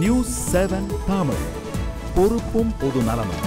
news seven Tamil பொறுப்பும் பொது நலமும்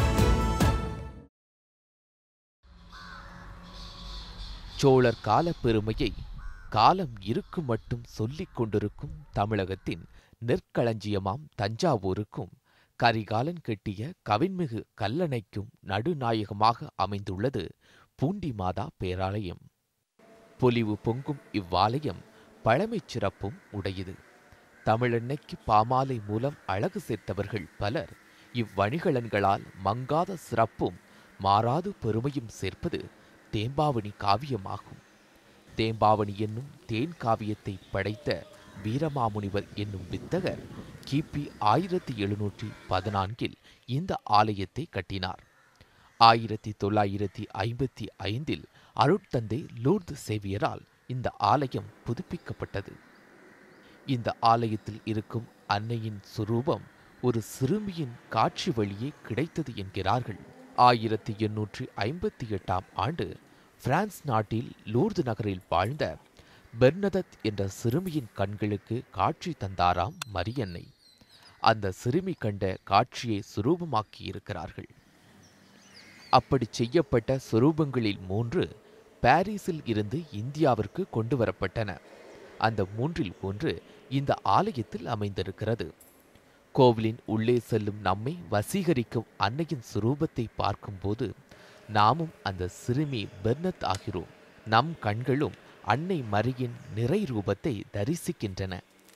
சோழர் கால பெருமையை காலம் இருக்கும் மட்டும் சொல்லிக் கொண்டிருக்கும் தமிழகத்தின் நெற்களஞ்சியமாம் தஞ்சாவூருக்கும் கரிகாலன் கட்டிய கவின்மிகு கல்லணைக்கும் நடுநாயகமாக அமைந்துள்ளது பூண்டி மாதா பேராலயம் பொலிவு பொங்கும் இவ்வாலயம் பழமைச் சிறப்பும் உடையது தமிழெண்ணைக்கு பாமாலை மூலம் அழகு சேர்த்தவர்கள் பலர் இவ்வணிகலன்களால் மங்காத சிறப்பும் மாறாது பெருமையும் சேர்ப்பது தேம்பாவணி காவியமாகும் தேம்பாவணி என்னும் தேன் காவியத்தை படைத்த வீரமாமுனிவர் என்னும் வித்தகர் கிபி ஆயிரத்தி எழுநூற்றி பதினான்கில் இந்த ஆலயத்தை கட்டினார் ஆயிரத்தி தொள்ளாயிரத்தி ஐம்பத்தி ஐந்தில் அருட்தந்தை லூர்து சேவியரால் இந்த ஆலயம் புதுப்பிக்கப்பட்டது இந்த ஆலயத்தில் இருக்கும் அன்னையின் சுரூபம் ஒரு சிறுமியின் காட்சி வழியே கிடைத்தது என்கிறார்கள் ஆயிரத்தி எண்ணூற்றி ஐம்பத்தி எட்டாம் ஆண்டு பிரான்ஸ் நாட்டில் லூர்து நகரில் வாழ்ந்த பெர்னதத் என்ற சிறுமியின் கண்களுக்கு காட்சி தந்தாராம் மரியன்னை அந்த சிறுமி கண்ட காட்சியை சுரூபமாக்கியிருக்கிறார்கள் அப்படி செய்யப்பட்ட சுரூபங்களில் மூன்று பாரிஸில் இருந்து இந்தியாவிற்கு கொண்டு வரப்பட்டன அந்த மூன்றில் ஒன்று இந்த ஆலயத்தில் அமைந்திருக்கிறது கோவிலின் உள்ளே செல்லும் நம்மை வசீகரிக்கும் அன்னையின் சுரூபத்தை பார்க்கும்போது நாமும் அந்த சிறுமி பெர்னத் ஆகிறோம் நம் கண்களும் அன்னை மரியின் நிறை ரூபத்தை தரிசிக்கின்றன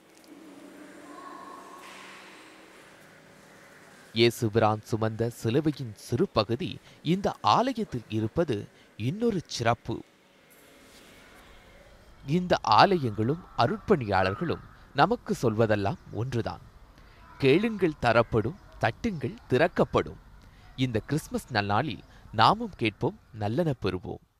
இயேசுபிரான் சுமந்த சிலுவையின் சிறு பகுதி இந்த ஆலயத்தில் இருப்பது இன்னொரு சிறப்பு இந்த ஆலயங்களும் அருட்பணியாளர்களும் நமக்கு சொல்வதெல்லாம் ஒன்றுதான் கேளுங்கள் தரப்படும் தட்டுங்கள் திறக்கப்படும் இந்த கிறிஸ்மஸ் நன்னாளில் நாமும் கேட்போம் நல்லன பெறுவோம்